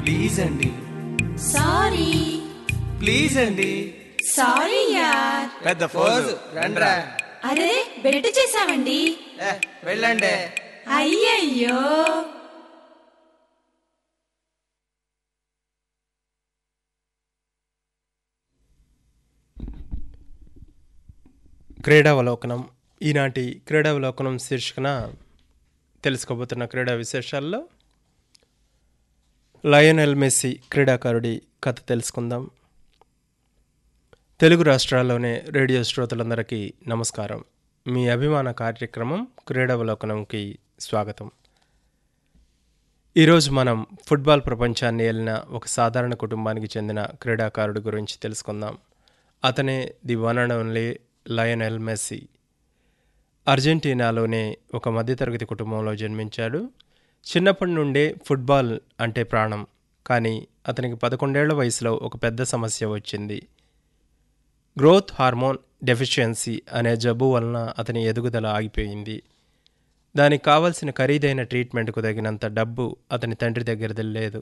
please అండి sorry please అండి sorry యార్ పెద్ద ఫోజు రండ్రా అరే బెట్ చేసావండి ఏ, వెళ్ళండి అయ్యయ్యో క్రీడావలోకనం ఈనాటి క్రీడావలోకనం శీర్షికన తెలుసుకోబోతున్న క్రీడా విశేషాల్లో లయనెల్ మెస్సీ క్రీడాకారుడి కథ తెలుసుకుందాం తెలుగు రాష్ట్రాల్లోనే రేడియో శ్రోతలందరికీ నమస్కారం మీ అభిమాన కార్యక్రమం క్రీడావలోకనంకి స్వాగతం ఈరోజు మనం ఫుట్బాల్ ప్రపంచాన్ని ఏలిన ఒక సాధారణ కుటుంబానికి చెందిన క్రీడాకారుడి గురించి తెలుసుకుందాం అతనే the one and only Lionel Messi అర్జెంటీనాలోనే ఒక మధ్యతరగతి కుటుంబంలో జన్మించాడు చిన్నప్పటి నుండే ఫుట్బాల్ అంటే ప్రాణం కానీ అతనికి పదకొండేళ్ల వయసులో ఒక పెద్ద సమస్య వచ్చింది గ్రోత్ హార్మోన్ డెఫిషియన్సీ అనే జబ్బు వలన అతని ఎదుగుదల ఆగిపోయింది దానికి కావలసిన ఖరీదైన ట్రీట్మెంట్కు తగినంత డబ్బు అతని తండ్రి దగ్గర లేదు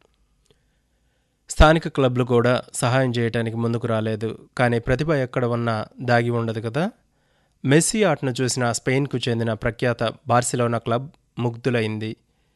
స్థానిక క్లబ్లు కూడా సహాయం చేయడానికి ముందుకు రాలేదు కానీ ప్రతిభ ఎక్కడ ఉన్నా దాగి ఉండదు కదా మెస్సీ ఆటను చూసిన స్పెయిన్కు చెందిన ప్రఖ్యాత బార్సిలోనా క్లబ్ ముగ్ధులైంది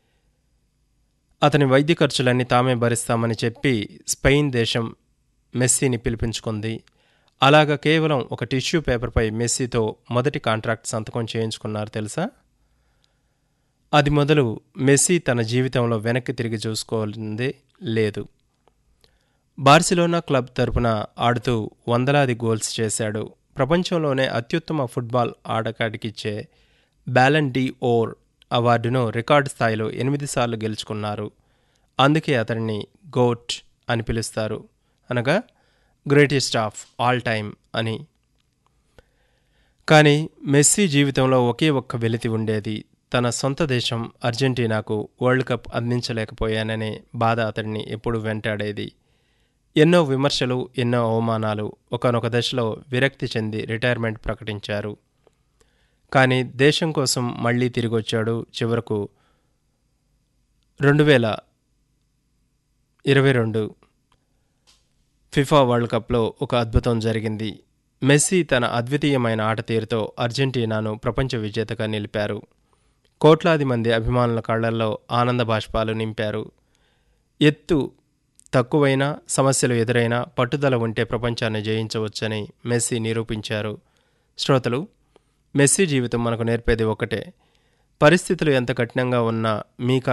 అతని వైద్య ఖర్చులన్నీ తామే భరిస్తామని చెప్పి స్పెయిన్ దేశం మెస్సీని పిలిపించుకుంది అలాగా కేవలం ఒక టిష్యూ పేపర్పై మెస్సీతో మొదటి కాంట్రాక్ట్ సంతకం చేయించుకున్నారు తెలుసా అది మొదలు మెస్సీ తన జీవితంలో వెనక్కి తిరిగి చూసుకోవాలిందే లేదు బార్సిలోనా క్లబ్ తరపున ఆడుతూ వందలాది గోల్స్ చేశాడు ప్రపంచంలోనే అత్యుత్తమ ఫుట్బాల్ ఆటగాడికిచ్చే బ్యాలన్ డి ఓర్ అవార్డును రికార్డు స్థాయిలో ఎనిమిది సార్లు గెలుచుకున్నారు అందుకే అతన్ని గోట్ అని పిలుస్తారు అనగా గ్రేటెస్ట్ ఆఫ్ ఆల్ టైమ్ అని కానీ మెస్సీ జీవితంలో ఒకే ఒక్క వెలితి ఉండేది తన సొంత దేశం అర్జెంటీనాకు వరల్డ్ కప్ అందించలేకపోయాననే బాధ అతడిని ఎప్పుడూ వెంటాడేది ఎన్నో విమర్శలు ఎన్నో అవమానాలు ఒకనొక దశలో విరక్తి చెంది రిటైర్మెంట్ ప్రకటించారు కానీ దేశం కోసం మళ్ళీ తిరిగి వచ్చాడు చివరకు రెండు వేల ఇరవై రెండు ఫిఫా వరల్డ్ కప్లో ఒక అద్భుతం జరిగింది మెస్సీ తన అద్వితీయమైన ఆట తీరుతో అర్జెంటీనాను ప్రపంచ విజేతగా నిలిపారు కోట్లాది మంది అభిమానుల కళ్లల్లో ఆనంద బాష్పాలు నింపారు ఎత్తు తక్కువైనా సమస్యలు ఎదురైనా పట్టుదల ఉంటే ప్రపంచాన్ని జయించవచ్చని మెస్సీ నిరూపించారు శ్రోతలు మెస్సీ జీవితం మనకు నేర్పేది ఒకటే పరిస్థితులు ఎంత కఠినంగా ఉన్నా మీ కల